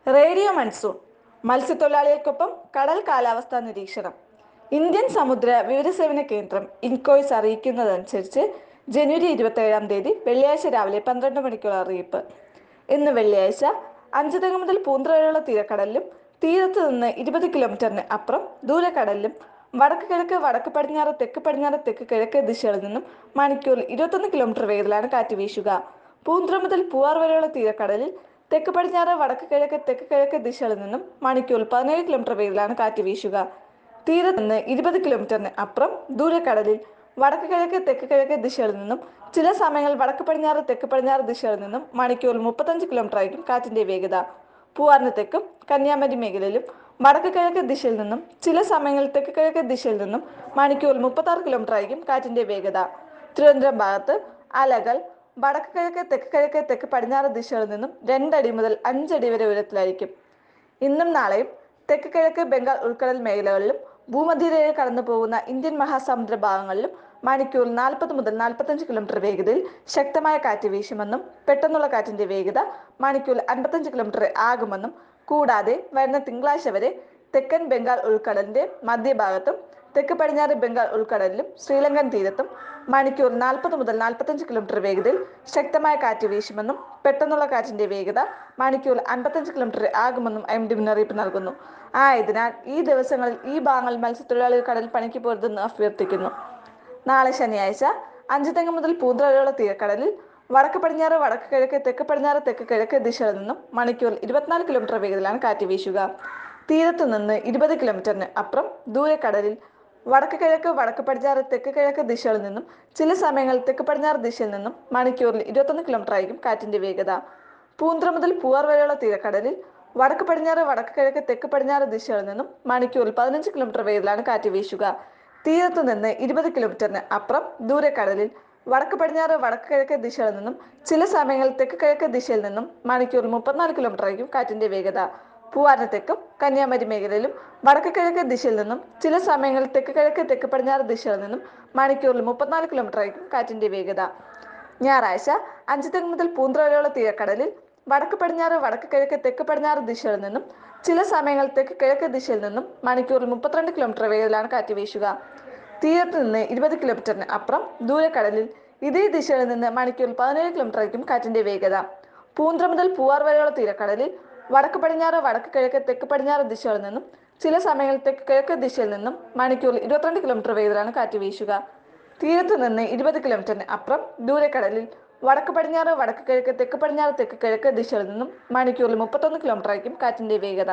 radio monsoon മത്സ്യത്തൊഴിലാളികൾക്കൊപ്പം കടൽ കാലാവസ്ഥാ നിരീക്ഷണം ഇന്ത്യൻ സമുദ്ര വിവരസേവന കേന്ദ്രം ഇൻകോയ്സ് അറിയിക്കുന്നതനുസരിച്ച് ജനുവരി ഇരുപത്തേഴാം തീയതി വെള്ളിയാഴ്ച രാവിലെ പന്ത്രണ്ട് മണിക്കുള്ള അറിയിപ്പ് ഇന്ന് വെള്ളിയാഴ്ച അഞ്ചുതെങ്ങ് മുതൽ പൂന്തറ വരെയുള്ള തീരക്കടലിലും തീരത്ത് നിന്ന് ഇരുപത് കിലോമീറ്ററിന് അപ്പുറം ദൂരക്കടലിലും വടക്ക് കിഴക്ക് വടക്ക് പടിഞ്ഞാറ് തെക്ക് പടിഞ്ഞാറ് തെക്ക് കിഴക്ക് ദിശകളിൽ നിന്നും മണിക്കൂറിൽ ഇരുപത്തൊന്ന് കിലോമീറ്റർ വേഗത്തിലാണ് കാറ്റ് വീശുക പൂന്തറ മുതൽ പൂവാർ വരെയുള്ള തീരക്കടലിൽ തെക്ക് പടിഞ്ഞാറ് വടക്ക് കിഴക്ക് തെക്ക് കിഴക്ക് ദിശകളിൽ നിന്നും മണിക്കൂറിൽ പതിനേഴ് കിലോമീറ്റർ വേഗത്തിലാണ് കാറ്റ് വീശുക തീരത്ത് നിന്ന് ഇരുപത് കിലോമീറ്ററിന് അപ്പുറം ദൂരക്കടലിൽ വടക്ക് കിഴക്ക് തെക്ക് കിഴക്ക് ദിശകളിൽ നിന്നും ചില സമയങ്ങളിൽ വടക്ക് പടിഞ്ഞാറ് തെക്ക് പടിഞ്ഞാറ് ദിശകളിൽ നിന്നും മണിക്കൂറിൽ മുപ്പത്തഞ്ച് കിലോമീറ്റർ ആയിരിക്കും കാറ്റിന്റെ വേഗത പൂവാറിന് തെക്കും കന്യാകുമാരി മേഖലയിലും വടക്ക് കിഴക്ക് ദിശയിൽ നിന്നും ചില സമയങ്ങളിൽ തെക്ക് കിഴക്ക് ദിശയിൽ നിന്നും മണിക്കൂറിൽ മുപ്പത്തി ആറ് കിലോമീറ്റർ ആയിരിക്കും കാറ്റിന്റെ വേഗത തിരുവനന്തപുരം ഭാഗത്ത് അലകൾ വടക്ക് കിഴക്ക് തെക്ക് കിഴക്ക് തെക്ക് പടിഞ്ഞാറ് ദിശകളിൽ നിന്നും രണ്ടടി മുതൽ അഞ്ചടി വരെ ഉയരത്തിലായിരിക്കും ഇന്നും നാളെയും തെക്ക് കിഴക്ക് ബംഗാൾ ഉൾക്കടൽ മേഖലകളിലും ഭൂമധ്യരേഖ കടന്നു പോകുന്ന ഇന്ത്യൻ മഹാസമുദ്ര ഭാഗങ്ങളിലും മണിക്കൂറിൽ നാൽപ്പത് മുതൽ നാൽപ്പത്തഞ്ച് കിലോമീറ്റർ വേഗതയിൽ ശക്തമായ കാറ്റ് വീശുമെന്നും പെട്ടെന്നുള്ള കാറ്റിന്റെ വേഗത മണിക്കൂറിൽ അൻപത്തഞ്ച് കിലോമീറ്റർ ആകുമെന്നും കൂടാതെ വരുന്ന തിങ്കളാഴ്ച വരെ തെക്കൻ ബംഗാൾ ഉൾക്കടലിന്റെ മധ്യഭാഗത്തും തെക്ക് പടിഞ്ഞാറ് ബംഗാൾ ഉൾക്കടലിലും ശ്രീലങ്കൻ തീരത്തും മണിക്കൂർ നാൽപ്പത് മുതൽ നാൽപ്പത്തഞ്ച് കിലോമീറ്റർ വേഗതയിൽ ശക്തമായ കാറ്റ് വീശുമെന്നും പെട്ടെന്നുള്ള കാറ്റിന്റെ വേഗത മണിക്കൂർ അൻപത്തഞ്ച് കിലോമീറ്റർ ആകുമെന്നും എം ഡി മുന്നറിയിപ്പ് നൽകുന്നു ആയതിനാൽ ഈ ദിവസങ്ങളിൽ ഈ ഭാഗങ്ങളിൽ മത്സ്യത്തൊഴിലാളികൾ കടൽ പണിക്ക് പോരുതെന്ന് അഭ്യർത്ഥിക്കുന്നു നാളെ ശനിയാഴ്ച അഞ്ചുതെങ്ങ് മുതൽ പൂന്തറ വരെയുള്ള തീരക്കടലിൽ വടക്ക് പടിഞ്ഞാറ് വടക്ക് കിഴക്ക് തെക്ക് പടിഞ്ഞാറ് തെക്ക് കിഴക്ക് ദിശകളിൽ നിന്നും മണിക്കൂറിൽ ഇരുപത്തിനാല് കിലോമീറ്റർ വേഗത്തിലാണ് കാറ്റ് വീശുക തീരത്ത് നിന്ന് ഇരുപത് കിലോമീറ്ററിന് അപ്പുറം ദൂരക്കടലിൽ വടക്ക് കിഴക്ക് വടക്ക് പടിഞ്ഞാറ് തെക്ക് കിഴക്ക് ദിശകളിൽ നിന്നും ചില സമയങ്ങളിൽ തെക്ക് പടിഞ്ഞാറ് ദിശയിൽ നിന്നും മണിക്കൂറിൽ ഇരുപത്തൊന്ന് കിലോമീറ്റർ ആയിരിക്കും കാറ്റിന്റെ വേഗത പൂന്തറ മുതൽ പൂവാർ വരെയുള്ള തീരക്കടലിൽ വടക്ക് പടിഞ്ഞാറ് വടക്ക് കിഴക്ക് തെക്ക് പടിഞ്ഞാറ് ദിശകളിൽ നിന്നും മണിക്കൂറിൽ പതിനഞ്ച് കിലോമീറ്റർ വേഗത്തിലാണ് കാറ്റ് വീശുക തീരത്ത് നിന്ന് ഇരുപത് കിലോമീറ്ററിന് അപ്പുറം ദൂരക്കടലിൽ വടക്ക് പടിഞ്ഞാറ് വടക്ക് കിഴക്ക് ദിശകളിൽ നിന്നും ചില സമയങ്ങളിൽ തെക്ക് കിഴക്ക് ദിശയിൽ നിന്നും മണിക്കൂറിൽ മുപ്പത്തിനാല് കിലോമീറ്റർ ആയിരിക്കും കാറ്റിന്റെ വേഗത പൂവാറിന് തെക്കും കന്യാകുമാരി മേഖലയിലും വടക്ക് കിഴക്ക് ദിശയിൽ നിന്നും ചില സമയങ്ങളിൽ തെക്ക് കിഴക്ക് തെക്ക് പടിഞ്ഞാറ് ദിശകളിൽ നിന്നും മണിക്കൂറിൽ മുപ്പത്തിനാല് കിലോമീറ്റർ ആയിരിക്കും കാറ്റിന്റെ വേഗത ഞായറാഴ്ച അഞ്ചുതെങ്ങ് മുതൽ പൂന്തറ വരെയുള്ള തീരക്കടലിൽ വടക്ക് പടിഞ്ഞാറ് വടക്ക് കിഴക്ക് തെക്ക് പടിഞ്ഞാറ് ദിശകളിൽ നിന്നും ചില സമയങ്ങളിൽ തെക്ക് കിഴക്ക് ദിശയിൽ നിന്നും മണിക്കൂറിൽ മുപ്പത്തിരണ്ട് കിലോമീറ്റർ വേഗത്തിലാണ് കാറ്റ് വീശുക തീരത്ത് നിന്ന് ഇരുപത് കിലോമീറ്ററിന് അപ്പുറം ദൂരക്കടലിൽ ഇതേ ദിശയിൽ നിന്ന് മണിക്കൂറിൽ പതിനേഴ് കിലോമീറ്റർ ആയിരിക്കും കാറ്റിന്റെ വേഗത പൂന്തറ മുതൽ പൂവാർ വരെയുള്ള തീരക്കടലിൽ വടക്ക് പടിഞ്ഞാറ് വടക്ക് കിഴക്ക് തെക്ക് പടിഞ്ഞാറ് ദിശകളിൽ നിന്നും ചില സമയങ്ങളിൽ തെക്ക് കിഴക്ക് ദിശയിൽ നിന്നും മണിക്കൂറിൽ ഇരുപത്തിരണ്ട് കിലോമീറ്റർ വേഗത്തിലാണ് കാറ്റ് വീശുക തീരത്ത് നിന്ന് ഇരുപത് കിലോമീറ്ററിന് അപ്പുറം ദൂരക്കടലിൽ വടക്ക് പടിഞ്ഞാറ് വടക്ക് കിഴക്ക് തെക്ക് പടിഞ്ഞാറ് തെക്ക് കിഴക്ക് ദിശകളിൽ നിന്നും മണിക്കൂറിൽ മുപ്പത്തൊന്ന് കിലോമീറ്റർ ആയിരിക്കും കാറ്റിന്റെ വേഗത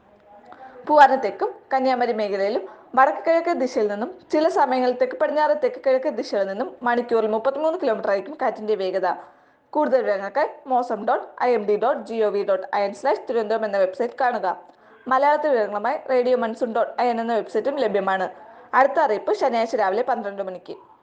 പൂവാറിന് തെക്കും കന്യാകുമാരി മേഖലയിലും വടക്ക് കിഴക്ക് ദിശയിൽ നിന്നും ചില സമയങ്ങളിൽ തെക്ക് പടിഞ്ഞാറ് തെക്ക് കിഴക്ക് ദിശയിൽ നിന്നും മണിക്കൂറിൽ മുപ്പത്തിമൂന്ന് കിലോമീറ്റർ ആയിരിക്കും കാറ്റിന്റെ വേഗത കൂടുതൽ വിവരങ്ങൾക്കായി Mausam dot I M D dot G O V dot I N slash Thiruvananthapuram എന്ന വെബ്സൈറ്റ് കാണുക മലയാളത്തിൽ വിവരങ്ങളുമായി radio monsoon dot I N എന്ന വെബ്സൈറ്റും ലഭ്യമാണ് അടുത്ത അറിയിപ്പ് ശനിയാഴ്ച രാവിലെ പന്ത്രണ്ട് മണിക്ക്